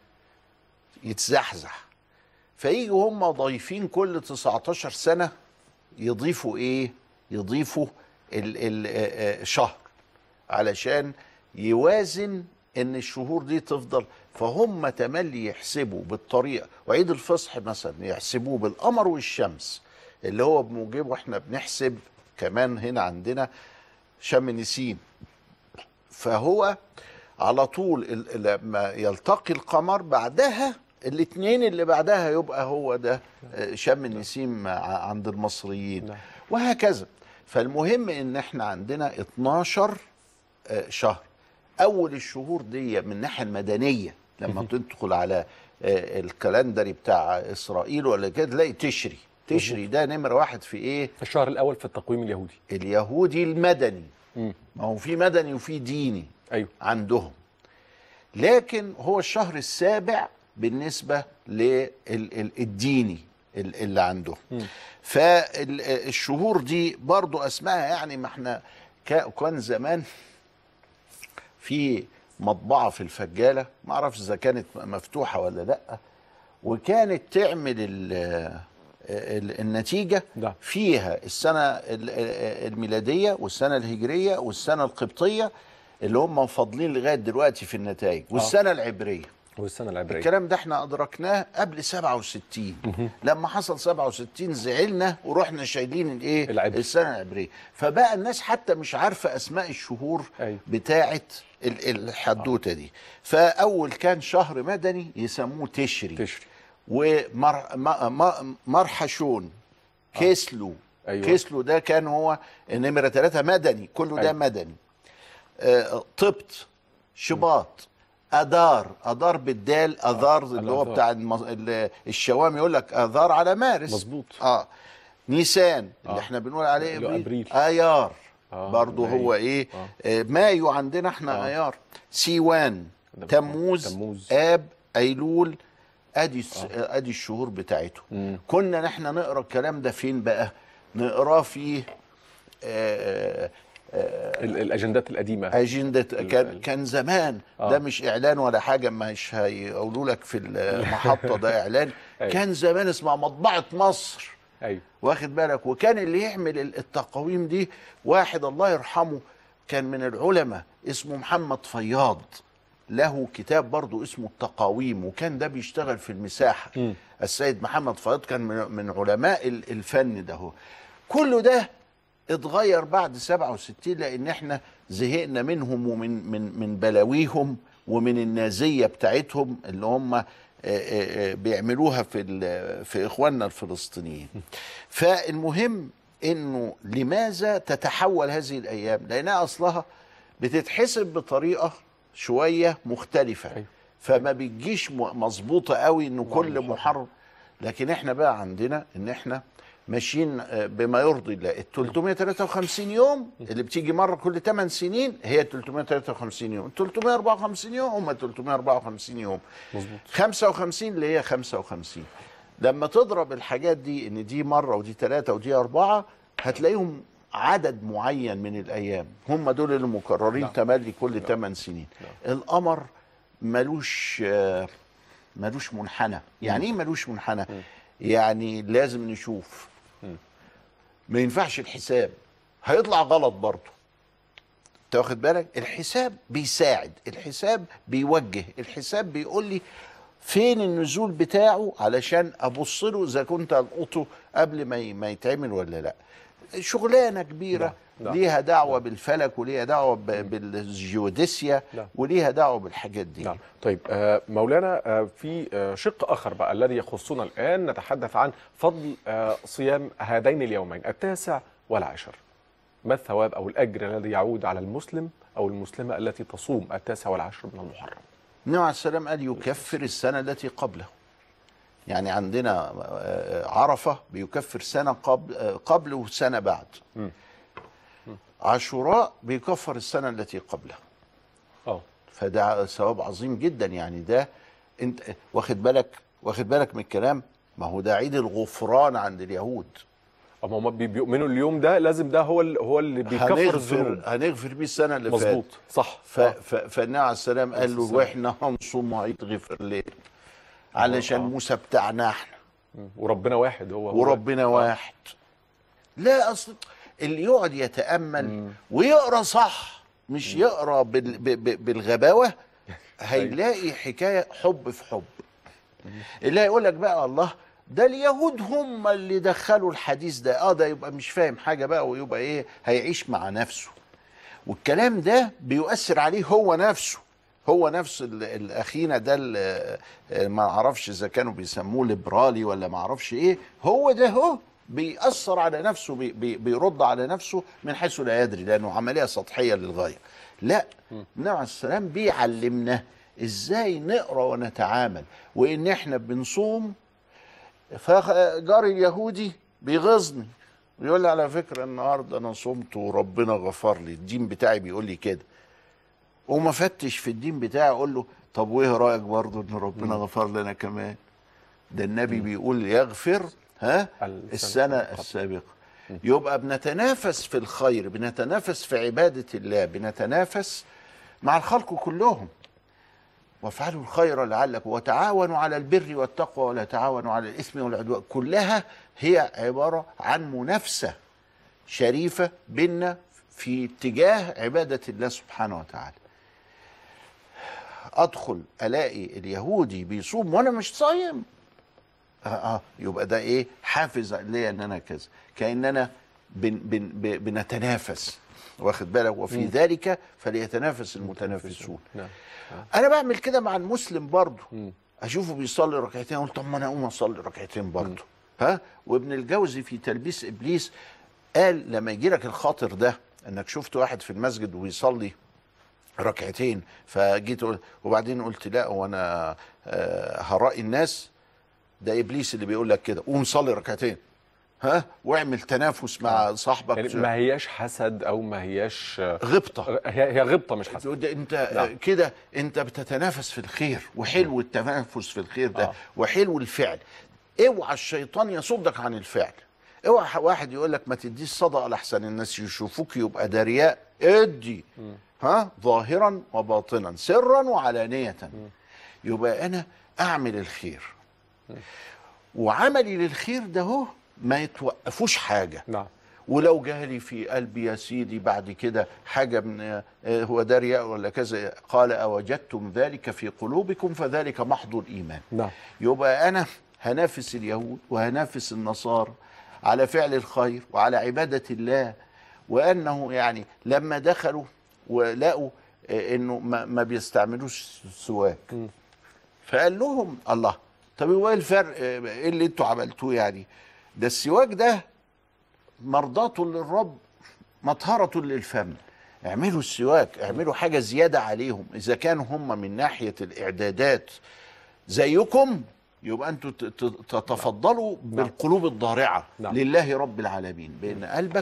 يتزحزح فيجوا هم ضايفين كل 19 سنة يضيفوا ايه يضيفوا ال ال آه، آه، شهر علشان يوازن ان الشهور دي تفضل فهم تملي يحسبوا بالطريقه وعيد الفصح مثلا يحسبوه بالقمر والشمس اللي هو بموجبه احنا بنحسب كمان هنا عندنا شم نسيم فهو على طول ال- لما يلتقي القمر بعدها الاثنين اللي بعدها يبقى هو ده آه، شم النسيم ع- عند المصريين نعم. وهكذا فالمهم ان احنا عندنا 12 آه، شهر اول الشهور دي من الناحيه المدنيه لما تدخل على آه، الكالندري بتاع اسرائيل ولا كده تلاقي تشري تشري ده نمره واحد في ايه الشهر الاول في التقويم اليهودي اليهودي المدني مم. ما هو في مدني وفي ديني ايوه عندهم لكن هو الشهر السابع بالنسبة للديني اللي عندهم فالشهور دي برضو اسمها يعني ما احنا كا- كان زمان في مطبعة في الفجالة ما اعرفش اذا كانت مفتوحة ولا لا وكانت تعمل ال- ال- النتيجة نعم. فيها السنة ال- الميلادية والسنة الهجرية والسنة القبطية اللي هم فاضلين لغاية دلوقتي في النتائج والسنة العبرية والسنه العبريه الكلام ده احنا أدركناه قبل 67 لما حصل 67 زعلنا ورحنا شايلين الايه العبري. السنة العبرية فبقى الناس حتى مش عارفة أسماء الشهور أيوة. بتاعة ال- الحدوتة دي فأول كان شهر مدني يسموه تشري تشري ومرحشون كيسلو أيوة. كيسلو ده كان هو نمرة ثلاثة مدني كله ده أيوة. مدني آه، طبط شباط أدار أدار بالدال أذار اللي هو الأذار. بتاع المز... ال- الشوام يقول لك أذار على مارس مظبوط. اه نيسان اللي آه. احنا بنقول عليه اللي هو ابريل أبريل. ايار آه، برضه مايو. هو ايه آه. آه. مايو عندنا احنا آه. ايار سيوان ده تموز, تموز. اب ايلول ادي الس- ادي الشهور بتاعته مم. كنا نحن نقرا الكلام ده فين بقى نقراه في آه، ال- الاجندات القديمه اجنده كان ال- كان زمان آه. ده مش اعلان ولا حاجه مش هيقولوا لك في المحطه ده اعلان أيوة. كان زمان اسمها مطبعه مصر ايوه واخد بالك وكان اللي يعمل ال- التقاويم دي واحد الله يرحمه كان من العلماء اسمه محمد فياض له كتاب برضه اسمه التقاويم وكان ده بيشتغل في المساحة مم. السيد محمد فياض كان من, من علماء ال- الفن ده هو كله ده اتغير بعد 67 لان احنا زهقنا منهم ومن من من بلاويهم ومن النازيه بتاعتهم اللي هم آه، آه، آه، بيعملوها في ال- في اخواننا الفلسطينيين فالمهم انه لماذا تتحول هذه الايام لانها اصلها بتتحسب بطريقه شويه مختلفه أيوة. فما بتجيش م- مظبوطه قوي انه كل محرم لكن احنا بقى عندنا ان احنا ماشيين آه، بما يرضي الله ال 353 يوم اللي بتيجي مره كل 8 سنين هي 353 يوم 354 يوم هم 354 يوم مظبوط 55 اللي هي 55 لما تضرب الحاجات دي ان دي مره ودي ثلاثه ودي اربعه هتلاقيهم عدد معين من الايام هم دول اللي مكررين نعم. تملي كل 8 سنين القمر ملوش آه، ملوش منحنى يعني ايه ملوش منحنى يعني لازم نشوف ما ينفعش الحساب هيطلع غلط برضه انت واخد بالك الحساب بيساعد الحساب بيوجه الحساب بيقول لي فين النزول بتاعه علشان ابص له اذا كنت القطه قبل ما ي- ما يتعمل ولا لا شغلانه كبيره نعم، نعم. ليها دعوه بالفلك وليها دعوه ب- بالجيوديسيا نعم. وليها دعوه بالحاجات دي نعم طيب آه، مولانا آه، في آه، شق اخر بقى الذي يخصنا الان نتحدث عن فضل آه، صيام هذين اليومين التاسع والعاشر ما الثواب او الاجر الذي يعود على المسلم او المسلمه التي تصوم التاسع والعاشر من المحرم النبي عليه السلام قال يكفر السنة التي قبله يعني عندنا آه، عرفة بيكفر سنة قبل آه، قبل وسنة بعد عاشوراء بيكفر السنة التي قبله اه فده ثواب عظيم جدا يعني ده انت واخد بالك واخد بالك من الكلام ما هو ده عيد الغفران عند اليهود اما هم بي- بيؤمنوا اليوم ده لازم ده هو ال- هو اللي بيكفر هنغفر الذنوب هنغفر بيه السنة اللي فاتت مظبوط صح ف... آه. ف... فالنبي عليه السلام قال له السلام. واحنا هنصوم عيد غفر ليه علشان آه. موسى بتاعنا احنا وربنا واحد هو هو وربنا واحد لا اصل اللي يقعد يتامل ويقرا صح مش يقرا بال... ب... ب... بالغباوه هيلاقي حكايه حب في حب اللي هيقول لك بقى الله ده اليهود هم اللي دخلوا الحديث ده اه ده يبقى مش فاهم حاجه بقى ويبقى ايه هيعيش مع نفسه والكلام ده بيؤثر عليه هو نفسه هو نفس ال- الاخينا ده ال- ما اعرفش اذا كانوا بيسموه ليبرالي ولا ما اعرفش ايه هو ده هو بيأثر على نفسه بي بي بيرد على نفسه من حيث لا يدري لانه عمليه سطحيه للغايه لا النبي عليه السلام بيعلمنا ازاي نقرا ونتعامل وان احنا بنصوم فجاري اليهودي بيغيظني ويقول لي على فكره النهارده انا صمت وربنا غفر لي الدين بتاعي بيقول لي كده وما فتش في الدين بتاعي اقول له طب وايه رايك برضه ان ربنا غفر لنا كمان ده النبي بيقول يغفر ها السنة السنه القبل. السابقه يبقى بنتنافس في الخير بنتنافس في عباده الله بنتنافس مع الخلق كلهم وافعلوا الخير لعلكم وتعاونوا على البر والتقوى ولا تعاونوا على الاثم والعدوان كلها هي عباره عن منافسه شريفه بيننا في اتجاه عباده الله سبحانه وتعالى ادخل الاقي اليهودي بيصوم وانا مش صايم اه اه يبقى ده ايه حافز ليا ان انا كذا كاننا بن بن ب- بنتنافس واخد بالك وفي ذلك فليتنافس المتنافسون نعم انا بعمل كده مع المسلم برضه مم. اشوفه بيصلي ركعتين اقول طب ما انا اقوم اصلي ركعتين برضه ها وابن الجوزي في تلبيس ابليس قال لما يجي لك الخاطر ده انك شفت واحد في المسجد وبيصلي ركعتين فجيت قلت وبعدين قلت لا وانا آه، هرائي الناس ده ابليس اللي بيقول لك كده قوم صلي ركعتين ها واعمل تنافس مع صاحبك يعني ما هياش حسد او ما هياش غبطه هي هي غبطه مش حسد ده انت نعم. كده انت بتتنافس في الخير وحلو التنافس في الخير ده آه. وحلو الفعل اوعى الشيطان يصدك عن الفعل اوعى واحد يقول لك ما تديش صدقه لحسن الناس يشوفوك يبقى ده رياء ادي ها ظاهرا وباطنا سرا وعلانيه يبقى انا اعمل الخير وعملي للخير ده هو ما يتوقفوش حاجه نعم ولو جالي في قلبي يا سيدي بعد كده حاجة من آه، هو ده رياء ولا كذا قال أوجدتم ذلك في قلوبكم فذلك محض الإيمان نعم يبقى أنا هنافس اليهود وهنافس النصارى على فعل الخير وعلى عبادة الله وأنه يعني لما دخلوا ولقوا آه، إنه ما, ما بيستعملوش سواك فقال لهم الله طب هو ايه الفرق آه، ايه اللي انتوا عملتوه يعني ده السواك ده مرضاة للرب مطهرة للفم اعملوا السواك اعملوا حاجة زيادة عليهم إذا كانوا هم من ناحية الإعدادات زيكم يبقى انتوا ت- ت- تتفضلوا بالقلوب الضارعه نعم. لله رب العالمين بان قلبك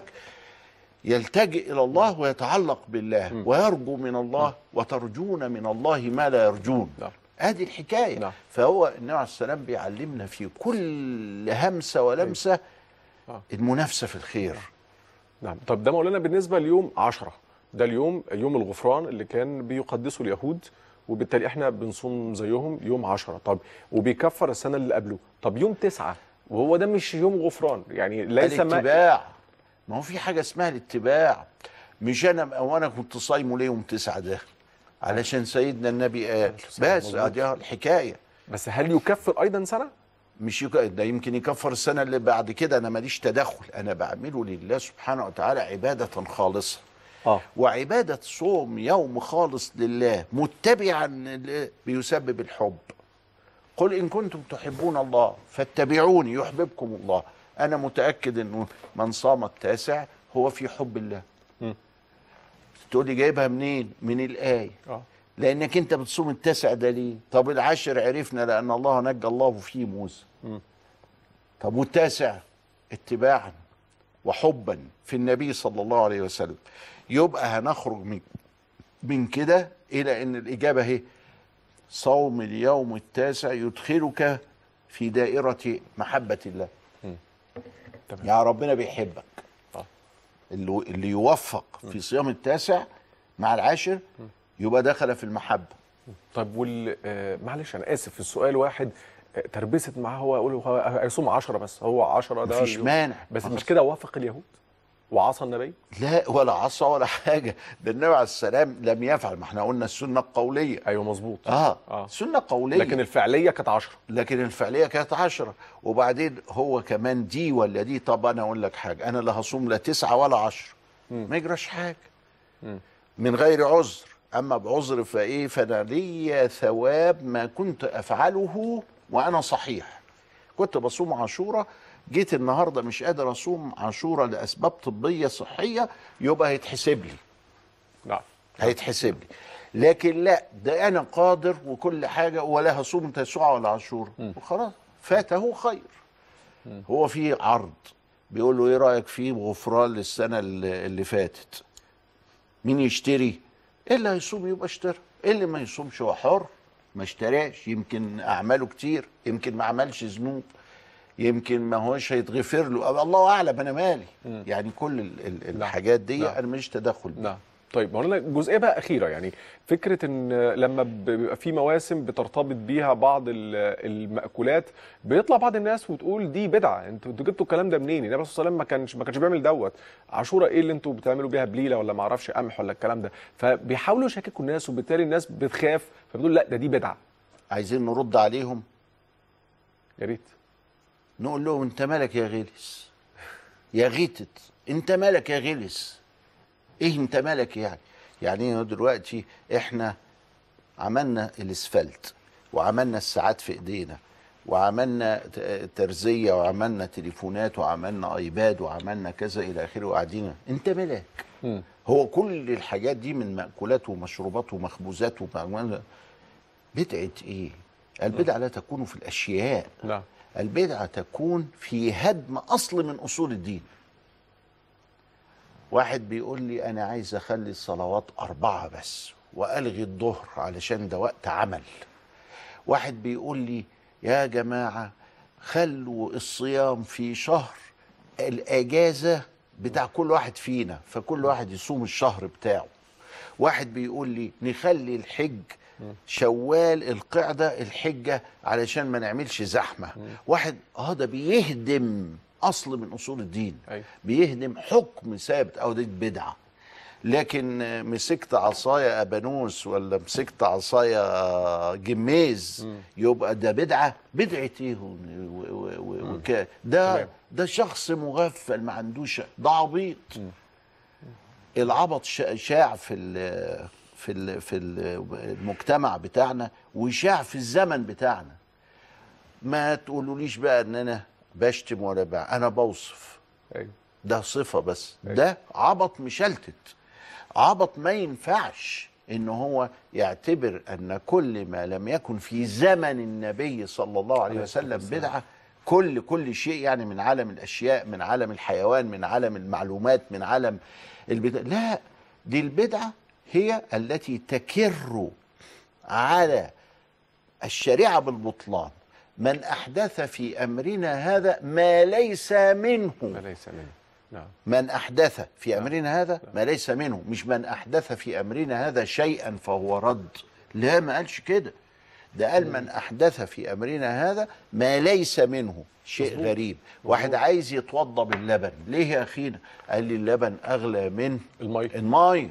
يلتجئ الى الله ويتعلق بالله ويرجو من الله وترجون من الله ما لا يرجون نعم. ادي الحكايه نعم. فهو النبي عليه السلام بيعلمنا في كل همسه ولمسه آه. المنافسه في الخير نعم طب ده مولانا بالنسبه ليوم 10 ده اليوم يوم الغفران اللي كان بيقدسه اليهود وبالتالي احنا بنصوم زيهم يوم 10 طب وبيكفر السنه اللي قبله طب يوم 9 وهو ده مش يوم غفران يعني ليس ما الاتباع ما هو في حاجه اسمها الاتباع مش انا وانا كنت صايمه ليه يوم تسعة ده علشان سيدنا النبي قال السلام، بس مظبوط. ادي الحكايه بس هل يكفر ايضا سنه مش يك... ده يمكن يكفر السنه اللي بعد كده انا ماليش تدخل انا بعمله لله سبحانه وتعالى عباده خالصه اه وعباده صوم يوم خالص لله متبعا ل- بيسبب الحب قل ان كنتم تحبون الله فاتبعوني يحببكم الله انا متاكد انه من صام التاسع هو في حب الله مم. تقول لي جايبها منين من الايه اه لانك انت بتصوم التاسع ده ليه طب العاشر عرفنا لان الله نجى الله فيه موسى مم. طب والتاسع اتباعا وحبا في النبي صلى الله عليه وسلم يبقى هنخرج من من كده الى ان الاجابه هي صوم اليوم التاسع يدخلك في دائره محبه الله تمام. يا ربنا بيحبك آه. اللي اللي يوفق في صيام التاسع مع العاشر يبقى دخل في المحبه طب وال آه، معلش انا اسف في السؤال واحد آه، تربست معاه هو يقول هو هيصوم 10 بس هو 10 ده مفيش اليوم. مانع بس خلاص. مش كده وافق اليهود وعصى النبي لا ولا عصا ولا حاجه ده النبي عليه السلام لم يفعل ما احنا قلنا السنه القوليه ايوه مظبوط اه, آه. سنه قوليه لكن الفعليه كانت 10 لكن الفعليه كانت عشرة وبعدين هو كمان دي ولا دي طب انا اقول لك حاجه انا لا هصوم لا تسعه ولا عشرة ما يجراش حاجه من غير عذر اما بعذر فايه فانا ليا ثواب ما كنت افعله وانا صحيح كنت بصوم عاشوره جيت النهارده مش قادر اصوم عاشوره لاسباب طبيه صحيه يبقى هيتحسب لي نعم هيتحسب لي لكن لا ده انا قادر وكل حاجه ولا هصوم تسوع ولا عاشور وخلاص فاته خير هو في عرض بيقول له ايه رايك فيه غفران للسنه اللي اللي فاتت مين يشتري إيه اللي هيصوم يبقى اشترى إيه اللي ما يصومش هو حر ما اشتراش يمكن اعماله كتير يمكن ما عملش ذنوب يمكن ما هوش هيتغفر له الله اعلم انا مالي يعني كل ال- ال- الحاجات دي نعم. انا ماليش تدخل بيها. نعم طيب مولانا جزئيه بقى اخيره يعني فكره ان لما بيبقى في مواسم بترتبط بيها بعض ال- المأكولات بيطلع بعض الناس وتقول دي بدعه انتوا انتوا جبتوا الكلام ده منين؟ النبي صلى الله عليه وسلم ما كانش ما كانش بيعمل دوت عاشوره ايه اللي انتوا بتعملوا بيها بليله ولا ما اعرفش قمح ولا الكلام ده فبيحاولوا يشككوا الناس وبالتالي الناس بتخاف فبتقول لا ده دي بدعه عايزين نرد عليهم يا ريت نقول لهم انت مالك يا غلس يا غيتت انت مالك يا غلس ايه انت مالك يعني يعني ايه دلوقتي احنا عملنا الاسفلت وعملنا الساعات في ايدينا وعملنا ت- ترزيه وعملنا تليفونات وعملنا ايباد وعملنا كذا الى اخره وقاعدين انت مالك مم. هو كل الحاجات دي من مأكولات ومشروبات ومخبوزات ومعمولة بدعة ايه؟ البدعة لا تكون في الأشياء نعم البدعة تكون في هدم أصل من أصول الدين واحد بيقول لي أنا عايز أخلي الصلوات أربعة بس وألغي الظهر علشان ده وقت عمل واحد بيقول لي يا جماعة خلوا الصيام في شهر الأجازة بتاع كل واحد فينا فكل واحد يصوم الشهر بتاعه واحد بيقول لي نخلي الحج شوال القعدة الحجة علشان ما نعملش زحمة واحد اه ده بيهدم أصل من أصول الدين أيوة. بيهدم حكم ثابت أو دي بدعة لكن آه، مسكت عصاية أبانوس ولا مسكت عصاية جميز يبقى ده بدعة بدعة ايه و- و- و- وك- ده تمام. ده شخص مغفل ما عندوش ده عبيط العبط شا- شاع في ال في ال في ال- المجتمع بتاعنا وشاع في الزمن بتاعنا ما تقولوليش بقى ان انا بشتم ولا بقى انا بوصف ايوه ده صفة بس ده عبط مشلتت عبط ما ينفعش ان هو يعتبر ان كل ما لم يكن في زمن النبي صلى الله عليه عليه الصلاة وسلم والسلام. بدعه كل كل شيء يعني من عالم الاشياء من عالم الحيوان من عالم المعلومات من عالم البدع لا دي البدعه هي التي تكر على الشريعه بالبطلان من احدث في امرنا هذا ما ليس منه ما ليس منه نعم من احدث في امرنا هذا ما ليس منه مش من احدث في امرنا هذا شيئا فهو رد لا ما قالش كده ده قال من احدث في امرنا هذا ما ليس منه شيء مظبوط. غريب واحد عايز يتوضى باللبن ليه يا اخينا قال لي اللبن اغلى من المي الميه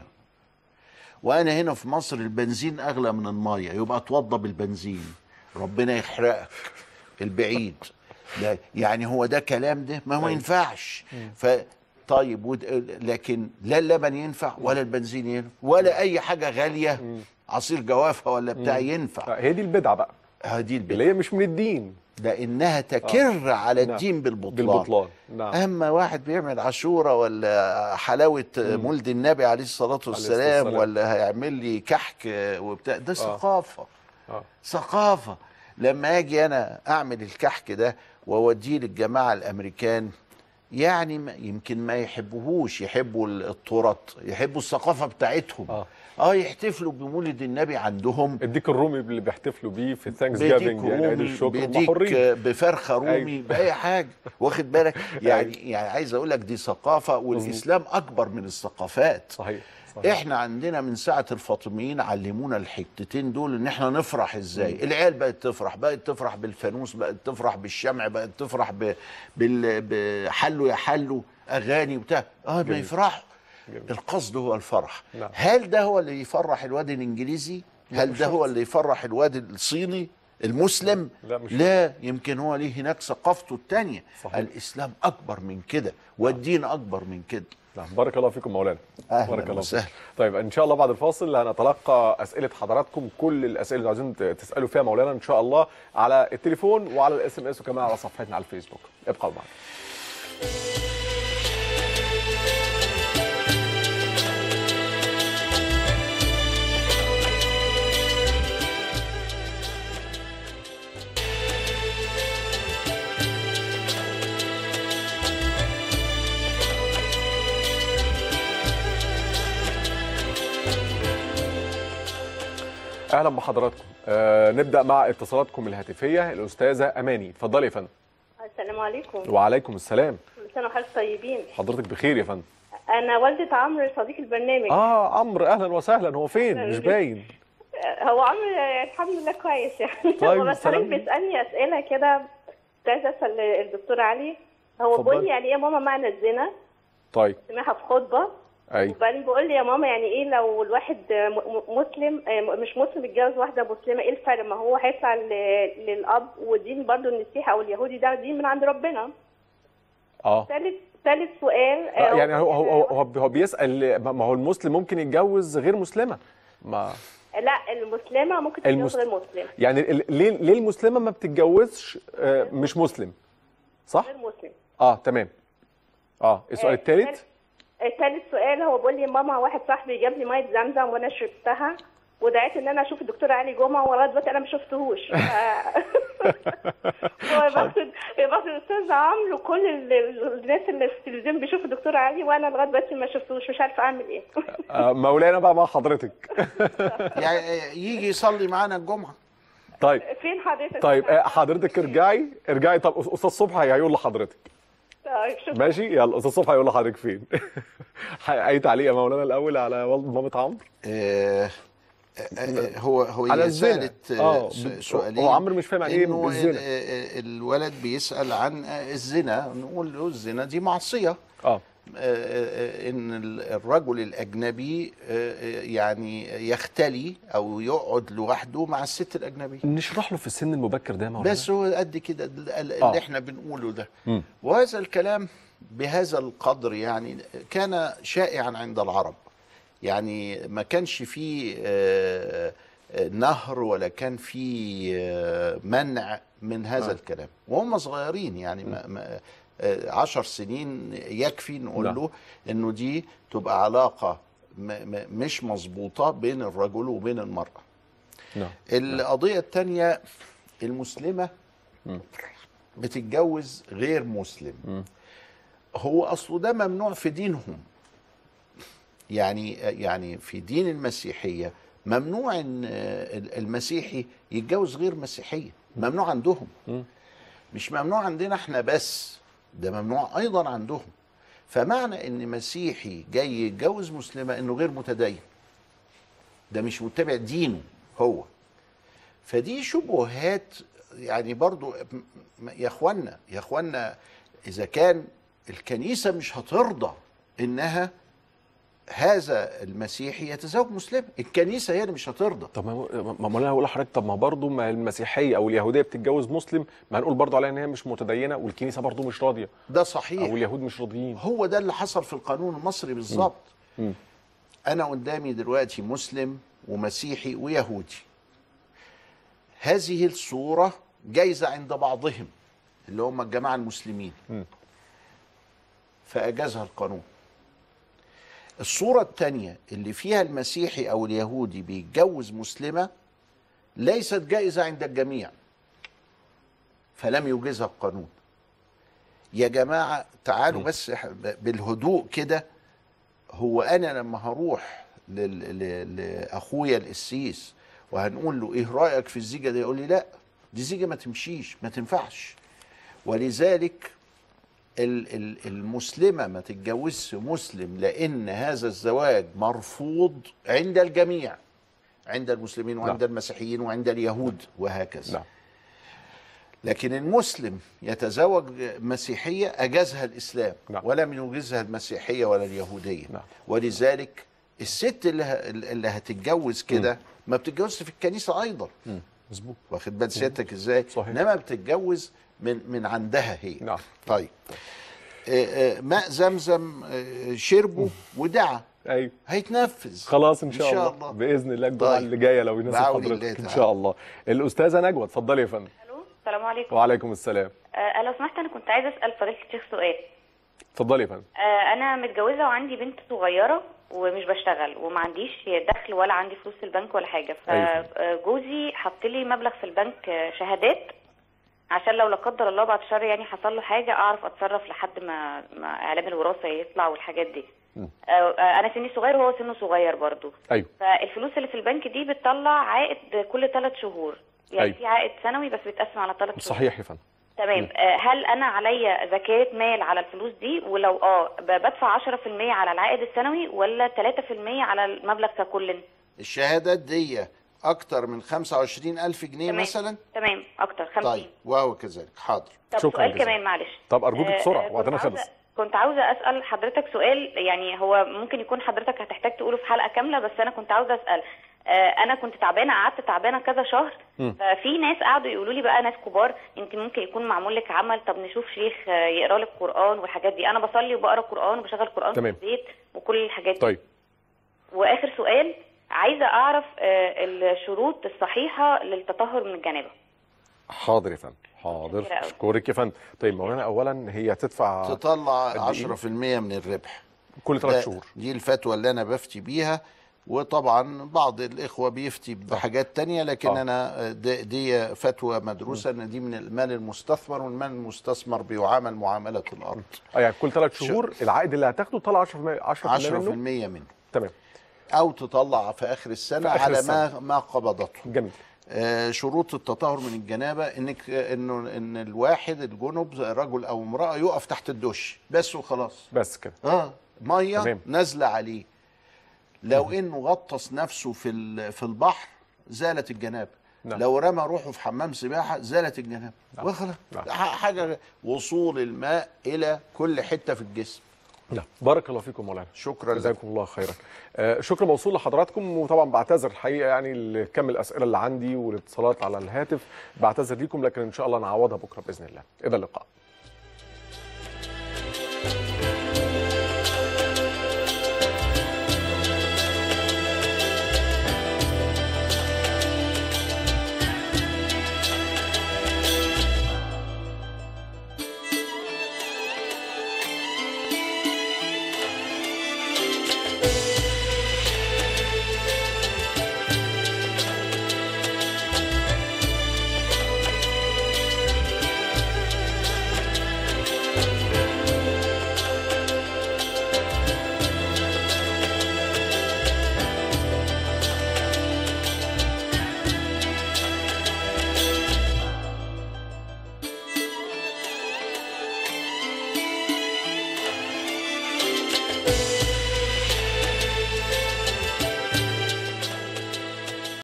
وانا هنا في مصر البنزين اغلى من الميه يبقى اتوضى بالبنزين ربنا يحرقك البعيد ده يعني هو ده كلام ده ما هو أيوة. ينفعش ف طيب ود- لكن لا اللبن ينفع ولا البنزين ينفع ولا اي حاجه غاليه عصير جوافه ولا بتاع ينفع هي دي البدعه بقى هذه البدعه اللي هي مش من الدين لانها تكر على نعم. الدين بالبطلان بالبطلان نعم اما واحد بيعمل عاشوره ولا حلاوه مولد النبي عليه الصلاه والسلام والسلام. ولا هيعمل لي كحك وبتاع ده ثقافه آه. ثقافه لما اجي انا اعمل الكحك ده واوديه للجماعه الامريكان يعني ما يمكن ما يحبوهوش يحبوا التراث يحبوا الثقافه بتاعتهم آه. اه يحتفلوا بمولد النبي عندهم الديك الرومي اللي بيحتفلوا بيه في الثانكس بيديك جيفنج يعني عيد رومي الشكر هم بيديك حرين بفرخه رومي أيوة. باي حاجه واخد بالك يعني يعني عايز اقول لك دي ثقافه والاسلام اكبر من الثقافات صحيح صحيح احنا عندنا من ساعه الفاطميين علمونا الحتتين دول ان احنا نفرح ازاي العيال بقت تفرح بقت تفرح بالفانوس بقت تفرح بالشمع بقت تفرح ب... بال... بحلو يا حلو اغاني وبتاع اه ما جميل. يفرحوا جميل. القصد هو الفرح نعم. هل ده هو اللي يفرح الواد الانجليزي هل مش ده هو شرط. اللي يفرح الواد الصيني المسلم لا، مش لا يمكن هو ليه هناك ثقافته التانية صحيح. الاسلام اكبر من كده والدين اكبر من كده نعم بارك الله فيكم مولانا أهلاً بارك الله وسهلاً. فيك طيب ان شاء الله بعد الفاصل هنتلقى اسئله حضراتكم كل الاسئله اللي عايزين ت- تسالوا فيها مولانا ان شاء الله على التليفون وعلى الاس ام اس وكمان على صفحتنا على الفيسبوك ابقوا معنا اهلا بحضراتكم آه نبدا مع اتصالاتكم الهاتفيه الاستاذه اماني اتفضلي يا فندم السلام عليكم وعليكم السلام كل سنه وحضرتك طيبين حضرتك بخير يا فندم انا والده عمرو صديق البرنامج اه عمرو اهلا وسهلا هو فين مش باين هو عمرو الحمد لله كويس يعني طيب، هو بس حضرتك سلام. بيسالني اسئله كده كنت عايزه اسال الدكتور علي هو اتفضلي. بيقول لي يعني ايه يا ماما معنى الزنا طيب سمعها في خطبه اي وبعدين بيقول لي يا ماما يعني ايه لو الواحد م- م- مسلم آه، مش مسلم اتجوز واحده مسلمه ايه الفرق ما هو هيطلع ل- للاب ودين برضو المسيحي او اليهودي ده دين من عند ربنا اه ثالث ثالث سؤال آه، يعني هو هو هو, هو بيسال ما ما هو المسلم ممكن يتجوز غير مسلمه ما لا المسلمه ممكن تتجوز المس- غير مسلم يعني ال- ليه ليه المسلمه ما بتتجوزش آه، مش مسلم صح غير مسلم اه تمام اه السؤال آه، الثالث الثالث سؤال هو بيقول لي ماما واحد صاحبي جاب لي ميه زمزم وانا شربتها ودعيت ان انا اشوف الدكتور علي جمعه ولغايه دلوقتي انا ما شفتهوش ف- هو بقصد بقصد الاستاذ عمرو كل ال- ال- الناس اللي في التلفزيون بيشوفوا الدكتور علي وانا لغايه دلوقتي ما شفتهوش مش عارفه اعمل ايه آه، مولانا بقى مع حضرتك يعني يجي يصلي معانا الجمعه طيب فين حضرتك طيب آه، حضرتك ارجعي ارجعي طب أس- استاذ صبحي هيقول لحضرتك طيب شكرا ماشي يلا استاذ صبحي هيقول لحضرتك فين اي تعليق يا مولانا الاول على والد مامة عمرو آه، آه، هو هو على هي الزنا. سالت آه، آه، س- ب- سؤالين هو عمرو مش فاهم يعني ايه إنه الزنا. ال- آه، الولد بيسال عن آه، الزنا نقول له الزنا دي معصيه اه آه، آه، ان ال- الرجل الاجنبي آه، آه، يعني يختلي او يقعد لوحده مع الست الاجنبيه نشرح له في السن المبكر ده يا مولانا بس هو قد كده ال- ال- اللي آه. احنا بنقوله ده مم. وهذا الكلام بهذا القدر يعني كان شائعا عند العرب يعني ما كانش فيه آه، آه، نهر ولا كان فيه آه، منع من هذا آه. الكلام وهم صغيرين يعني ما ما آه، عشر سنين يكفي نقول نعم. له انه دي تبقى علاقة م م مش مظبوطه بين الرجل وبين المراه نعم القضيه الثانيه المسلمه مم. بتتجوز غير مسلم مم. هو اصله ده ممنوع في دينهم يعني يعني في دين المسيحيه ممنوع ان المسيحي يتجوز غير مسيحيه ممنوع عندهم مم. مش ممنوع عندنا احنا بس ده ممنوع ايضا عندهم فمعنى ان مسيحي جاي يتجوز مسلمه انه غير متدين ده مش متبع دينه هو فدي شبهات يعني برضو م- م- يا اخوانا يا اخوانا اذا كان الكنيسه مش هترضى انها هذا المسيحي يتزوج مسلم الكنيسه هي اللي مش هترضى طب ما ما ما انا هقول لحضرتك طب ما برضه ما المسيحيه او اليهوديه بتتجوز مسلم ما هنقول برضه عليها ان هي مش متدينه والكنيسه برضه مش راضيه ده صحيح او اليهود مش راضيين هو ده اللي حصل في القانون المصري بالظبط مم. انا قدامي دلوقتي مسلم ومسيحي ويهودي هذه الصورة جايزة عند بعضهم اللي هم الجماعة المسلمين مم. فأجازها القانون الصورة الثانية اللي فيها المسيحي أو اليهودي بيتجوز مسلمة ليست جائزة عند الجميع فلم يوجزها القانون يا جماعة تعالوا بس إح- ب- بالهدوء كده هو أنا لما هروح لل- ل- لأخويا القسيس وهنقول له إيه رأيك في الزيجة دي يقول لي لا دي زيجة ما تمشيش ما تنفعش ولذلك ال- ال- المسلمة ما تتجوزش مسلم لأن هذا الزواج مرفوض عند الجميع عند المسلمين وعند نعم. المسيحيين وعند اليهود وهكذا نعم لكن المسلم يتزوج مسيحية أجازها الإسلام نعم. ولم يوجزها المسيحية ولا اليهودية نعم. ولذلك الست اللي, ه... اللي هتتجوز كده ما بتتجوزش في الكنيسة أيضا مم. مظبوط واخد بال سيادتك ازاي صحيح. انما بتتجوز من من عندها هي نعم. طيب آه، آه، ماء زمزم آه، شربه ودعا ايوه هيتنفذ خلاص ان إن شاء, شاء الله. الله. باذن الله الجمعه طيب. اللي جايه لو يناسب بعون حضرتك الله ان تعالى. شاء الله الاستاذه نجوى اتفضلي يا فندم الو السلام عليكم وعليكم السلام آه لو سمحت انا كنت عايزه اسال فضيله الشيخ سؤال اتفضلي يا فندم آه انا متجوزه وعندي بنت صغيره ومش بشتغل وما عنديش دخل ولا عندي فلوس في البنك ولا حاجه أيوة. فجوزي حط لي مبلغ في البنك آه، شهادات عشان لو لا قدر الله بعد شهر يعني حصل له حاجه اعرف اتصرف لحد ما ما اعلام الوراثه يطلع والحاجات دي مم. آه، آه، انا سني صغير وهو سنه صغير برضو ايوه فالفلوس اللي في البنك دي بتطلع عائد كل ثلاث شهور يعني أيوة. في عائد سنوي بس بيتقسم على ثلاث شهور صحيح يا فندم تمام آه، هل انا عليا زكاة مال على الفلوس دي ولو اه ب- بدفع 10% على العائد السنوي ولا 3% على المبلغ ككل الشهادات دي اكتر من 25 الف جنيه تمام. مثلا تمام اكتر 50 طيب وهو كذلك حاضر طب شكراً سؤال جزيلاً. كمان معلش طب ارجوك آه، بسرعه آه، كنت وقتنا عاوزة- خلص كنت عاوزه اسال حضرتك سؤال يعني هو ممكن يكون حضرتك هتحتاج تقوله في حلقه كامله بس انا كنت عاوزه اسال آه، انا كنت تعبانه قعدت تعبانه كذا شهر مم. ففي ناس قعدوا يقولوا لي بقى ناس كبار انت ممكن يكون معمول لك عمل طب نشوف شيخ آه، يقرا لك قران والحاجات دي انا بصلي وبقرا قران وبشغل قران تمام. في البيت وكل الحاجات دي طيب واخر سؤال عايزه اعرف آه، الشروط الصحيحه للتطهر من الجنابه حاضر يا فندم حاضر متشكرة أوي. اشكرك يا فندم طيب مولانا اولا هي تدفع تطلع قد إيه؟ 10% من الربح كل ده- ثلاث شهور دي الفتوى اللي انا بفتي بيها وطبعا بعض الاخوه بيفتي بحاجات تانية لكن آه. انا دي, دي فتوى مدروسه ان دي من المال المستثمر والمال المستثمر بيعامل معامله الارض اه يعني كل ثلاث شهور العائد اللي هتاخده طلع 10% 10% 10% منه منه تمام او تطلع في اخر السنه في آخر على السنة. ما ما قبضته جميل آه، شروط التطهر من الجنابه انك انه ان الواحد الجنب رجل او امراه يقف تحت الدش بس وخلاص بس كده اه ميه تمام. نازله عليه لو انه غطس نفسه في ال- في البحر زالت الجنابه نعم. لو رمى روحه في حمام سباحه زالت الجنابه نعم. وخلاص نعم. ح- حاجه وصول الماء الى كل حته في الجسم لا بارك الله فيكم مولانا شكرا لك جزاكم الله خيرا آه شكر موصول لحضراتكم وطبعا بعتذر الحقيقه يعني لكم الاسئله اللي عندي والاتصالات على الهاتف بعتذر ليكم لكن ان شاء الله نعوضها بكره باذن الله الى اللقاء